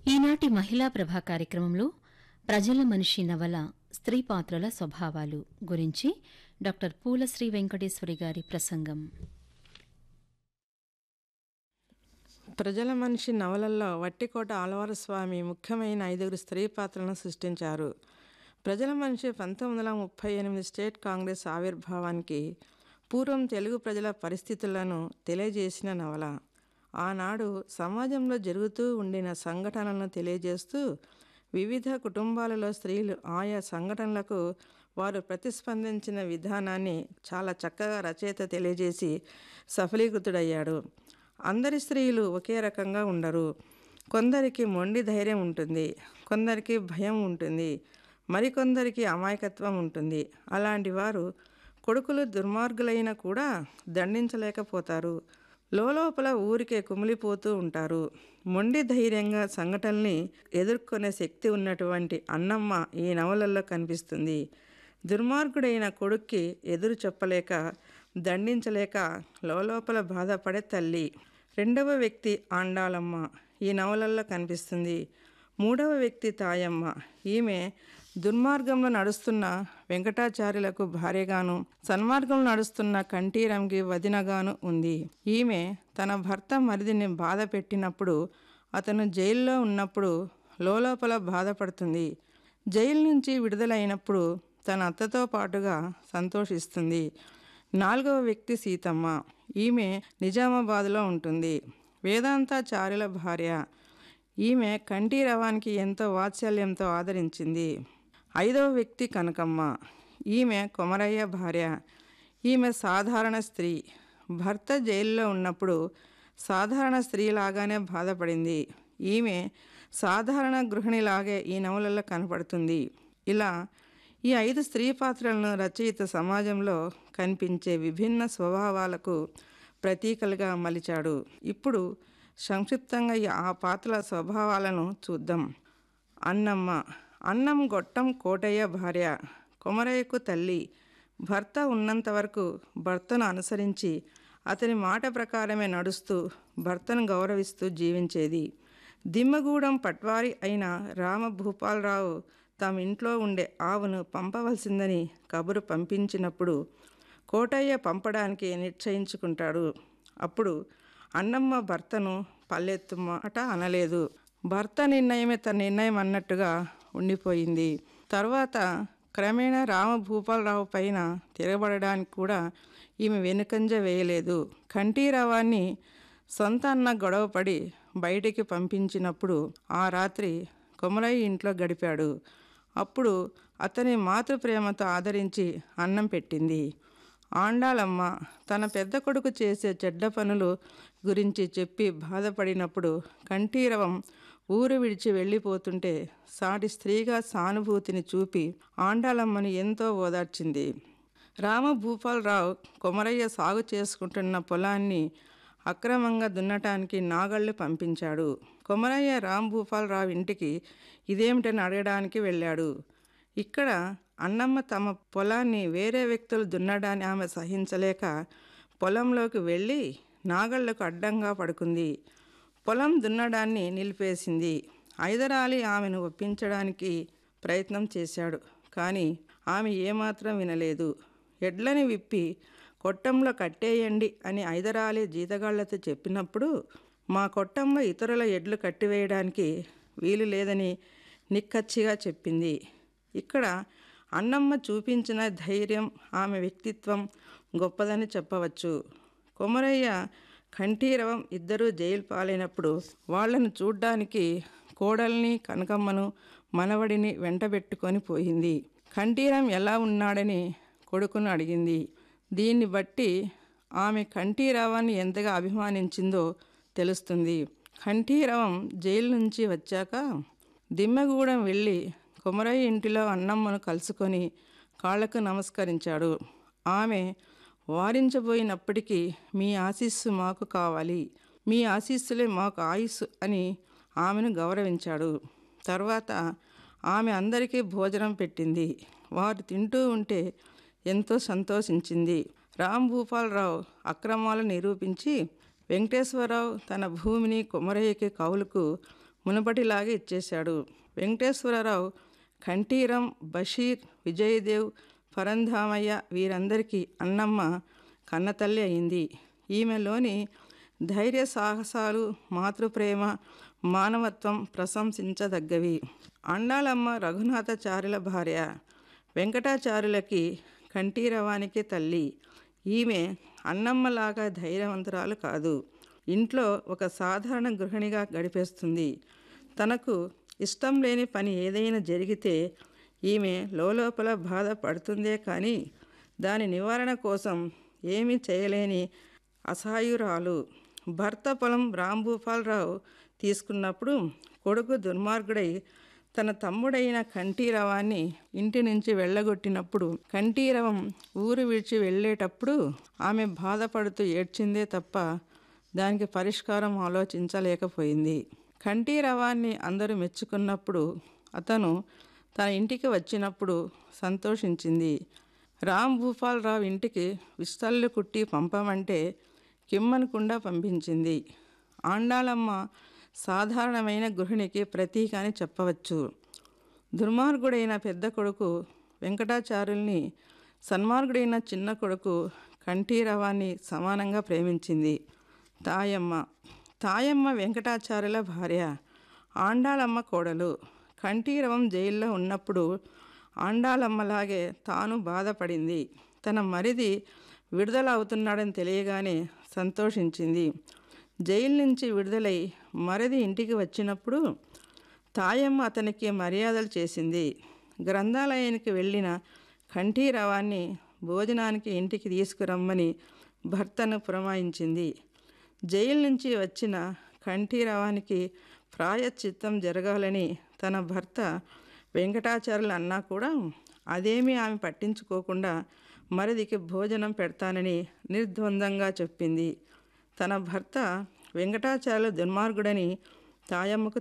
ఈనాటి మహిళా ప్రభా కార్యక్రమంలో ప్రజల మనిషి నవల స్త్రీ పాత్రల స్వభావాలు గురించి డాక్టర్ పూల శ్రీ వెంకటేశ్వరి గారి ప్రసంగం ప్రజల మనిషి నవలల్లో వట్టికోట ఆలవార స్వామి ముఖ్యమైన ఐదుగురు స్త్రీ పాత్రలను సృష్టించారు ప్రజల మనిషి పంతొమ్మిది వందల ముప్పై ఎనిమిది స్టేట్ కాంగ్రెస్ ఆవిర్భావానికి పూర్వం తెలుగు ప్రజల పరిస్థితులను తెలియజేసిన నవల ఆనాడు సమాజంలో జరుగుతూ ఉండిన సంఘటనలను తెలియజేస్తూ వివిధ కుటుంబాలలో స్త్రీలు ఆయా సంఘటనలకు వారు ప్రతిస్పందించిన విధానాన్ని చాలా చక్కగా రచయిత తెలియజేసి సఫలీకృతుడయ్యాడు అందరి స్త్రీలు ఒకే రకంగా ఉండరు కొందరికి మొండి ధైర్యం ఉంటుంది కొందరికి భయం ఉంటుంది మరికొందరికి అమాయకత్వం ఉంటుంది అలాంటి వారు కొడుకులు దుర్మార్గులైన కూడా దండించలేకపోతారు లోపల ఊరికే కుమిలిపోతూ ఉంటారు మొండి ధైర్యంగా సంఘటనల్ని ఎదుర్కొనే శక్తి ఉన్నటువంటి అన్నమ్మ ఈ నవలల్లో కనిపిస్తుంది దుర్మార్గుడైన కొడుక్కి ఎదురు చెప్పలేక దండించలేక లోపల బాధపడే తల్లి రెండవ వ్యక్తి ఆండాలమ్మ ఈ నవలల్లో కనిపిస్తుంది మూడవ వ్యక్తి తాయమ్మ ఈమె దుర్మార్గంలో నడుస్తున్న వెంకటాచార్యులకు భార్యగాను సన్మార్గంలో నడుస్తున్న కంఠీరంకి వదినగాను ఉంది ఈమె తన భర్త మరిదిని బాధ పెట్టినప్పుడు అతను జైల్లో ఉన్నప్పుడు లోపల బాధపడుతుంది జైలు నుంచి విడుదలైనప్పుడు తన అత్తతో పాటుగా సంతోషిస్తుంది నాలుగవ వ్యక్తి సీతమ్మ ఈమె నిజామాబాద్లో ఉంటుంది వేదాంతాచార్యుల భార్య ఈమె కంఠీరవానికి ఎంతో వాత్సల్యంతో ఆదరించింది ఐదవ వ్యక్తి కనకమ్మ ఈమె కొమరయ్య భార్య ఈమె సాధారణ స్త్రీ భర్త జైల్లో ఉన్నప్పుడు సాధారణ స్త్రీలాగానే బాధపడింది ఈమె సాధారణ గృహిణిలాగే ఈ నవలలో కనపడుతుంది ఇలా ఈ ఐదు స్త్రీ పాత్రలను రచయిత సమాజంలో కనిపించే విభిన్న స్వభావాలకు ప్రతీకలుగా మలిచాడు ఇప్పుడు సంక్షిప్తంగా ఈ ఆ పాత్రల స్వభావాలను చూద్దాం అన్నమ్మ అన్నం గొట్టం కోటయ్య భార్య కొమరయ్యకు తల్లి భర్త ఉన్నంత వరకు భర్తను అనుసరించి అతని మాట ప్రకారమే నడుస్తూ భర్తను గౌరవిస్తూ జీవించేది దిమ్మగూడెం పట్వారి అయిన రామ భూపాలరావు తమ ఇంట్లో ఉండే ఆవును పంపవలసిందని కబురు పంపించినప్పుడు కోటయ్య పంపడానికి నిశ్చయించుకుంటాడు అప్పుడు అన్నమ్మ భర్తను పల్లెత్తు మాట అనలేదు భర్త నిర్ణయమే తన నిర్ణయం అన్నట్టుగా ఉండిపోయింది తర్వాత క్రమేణా రామభూపాలరావు పైన తిరగబడడానికి కూడా ఈమె వెనుకంజ వేయలేదు కంఠీరావాన్ని సొంత అన్న గొడవపడి బయటికి పంపించినప్పుడు ఆ రాత్రి కొమరయ్య ఇంట్లో గడిపాడు అప్పుడు అతని మాతృ ప్రేమతో ఆదరించి అన్నం పెట్టింది ఆండాలమ్మ తన పెద్ద కొడుకు చేసే చెడ్డ పనులు గురించి చెప్పి బాధపడినప్పుడు కంఠీరవం ఊరు విడిచి వెళ్ళిపోతుంటే సాటి స్త్రీగా సానుభూతిని చూపి ఆండాలమ్మని ఎంతో ఓదార్చింది రామ భూపాలరావు కొమరయ్య సాగు చేసుకుంటున్న పొలాన్ని అక్రమంగా దున్నటానికి నాగళ్ళు పంపించాడు కొమరయ్య రామ్ భూపాలరావు ఇంటికి ఇదేమిటని అడగడానికి వెళ్ళాడు ఇక్కడ అన్నమ్మ తమ పొలాన్ని వేరే వ్యక్తులు దున్నడాన్ని ఆమె సహించలేక పొలంలోకి వెళ్ళి నాగళ్లకు అడ్డంగా పడుకుంది పొలం దున్నడాన్ని నిలిపేసింది ఐదరాలి ఆమెను ఒప్పించడానికి ప్రయత్నం చేశాడు కానీ ఆమె ఏమాత్రం వినలేదు ఎడ్లని విప్పి కొట్టంలో కట్టేయండి అని ఐదరాలి జీతగాళ్లతో చెప్పినప్పుడు మా కొట్టంలో ఇతరుల ఎడ్లు కట్టివేయడానికి వీలు లేదని నిక్కచ్చిగా చెప్పింది ఇక్కడ అన్నమ్మ చూపించిన ధైర్యం ఆమె వ్యక్తిత్వం గొప్పదని చెప్పవచ్చు కొమరయ్య కంఠీరవం ఇద్దరూ జైలు పాలైనప్పుడు వాళ్లను చూడ్డానికి కోడల్ని కనకమ్మను మనవడిని వెంటబెట్టుకొని పోయింది కంఠీరం ఎలా ఉన్నాడని కొడుకును అడిగింది దీన్ని బట్టి ఆమె కంఠీరవాన్ని ఎంతగా అభిమానించిందో తెలుస్తుంది కంఠీరవం జైలు నుంచి వచ్చాక దిమ్మెగూడెం వెళ్ళి కొమరయ్య ఇంటిలో అన్నమ్మను కలుసుకొని కాళ్లకు నమస్కరించాడు ఆమె వారించబోయినప్పటికీ మీ ఆశీస్సు మాకు కావాలి మీ ఆశీస్సులే మాకు ఆయుస్సు అని ఆమెను గౌరవించాడు తర్వాత ఆమె అందరికీ భోజనం పెట్టింది వారు తింటూ ఉంటే ఎంతో సంతోషించింది రామ్ భూపాలరావు అక్రమాలు నిరూపించి వెంకటేశ్వరరావు తన భూమిని కొమరయ్యకి కౌలుకు మునుపటిలాగే ఇచ్చేశాడు వెంకటేశ్వరరావు కంఠీరం బషీర్ విజయదేవ్ పరంధామయ్య వీరందరికీ అన్నమ్మ కన్నతల్లి అయింది ఈమెలోని ధైర్య సాహసాలు మాతృప్రేమ మానవత్వం ప్రశంసించదగ్గవి అండాలమ్మ రఘునాథాచార్యుల భార్య వెంకటాచార్యులకి కంఠీరవానికి తల్లి ఈమె అన్నమ్మలాగా ధైర్యవంతురాలు కాదు ఇంట్లో ఒక సాధారణ గృహిణిగా గడిపేస్తుంది తనకు ఇష్టం లేని పని ఏదైనా జరిగితే ఈమె లోపల బాధపడుతుందే కానీ దాని నివారణ కోసం ఏమీ చేయలేని అసహాయురాలు భర్త పొలం రాంభూపాలరావు తీసుకున్నప్పుడు కొడుకు దుర్మార్గుడై తన తమ్ముడైన కంఠీరవాన్ని ఇంటి నుంచి వెళ్ళగొట్టినప్పుడు కంఠీరవం ఊరు విడిచి వెళ్ళేటప్పుడు ఆమె బాధపడుతూ ఏడ్చిందే తప్ప దానికి పరిష్కారం ఆలోచించలేకపోయింది కంఠీరవాన్ని అందరూ మెచ్చుకున్నప్పుడు అతను తన ఇంటికి వచ్చినప్పుడు సంతోషించింది రామ్ భూపాలరావు ఇంటికి విస్తళ్ళు కుట్టి పంపమంటే కిమ్మనకుండా పంపించింది ఆండాలమ్మ సాధారణమైన గృహిణికి ప్రతీక అని చెప్పవచ్చు దుర్మార్గుడైన పెద్ద కొడుకు వెంకటాచార్యుల్ని సన్మార్గుడైన చిన్న కొడుకు కంఠీరవాన్ని సమానంగా ప్రేమించింది తాయమ్మ తాయమ్మ వెంకటాచార్యుల భార్య ఆండాలమ్మ కోడలు కంఠీరవం జైల్లో ఉన్నప్పుడు ఆండాలమ్మలాగే తాను బాధపడింది తన మరిది విడుదల అవుతున్నాడని తెలియగానే సంతోషించింది జైలు నుంచి విడుదలై మరిది ఇంటికి వచ్చినప్పుడు తాయమ్మ అతనికి మర్యాదలు చేసింది గ్రంథాలయానికి వెళ్ళిన కంఠీరవాన్ని భోజనానికి ఇంటికి తీసుకురమ్మని భర్తను పురమాయించింది జైలు నుంచి వచ్చిన కంఠీరవానికి ప్రాయశ్చిత్తం జరగాలని తన భర్త వెంకటాచార్యులు అన్నా కూడా అదేమీ ఆమె పట్టించుకోకుండా మరిదికి భోజనం పెడతానని నిర్ద్వందంగా చెప్పింది తన భర్త వెంకటాచార్యులు దుర్మార్గుడని తాయమ్మకు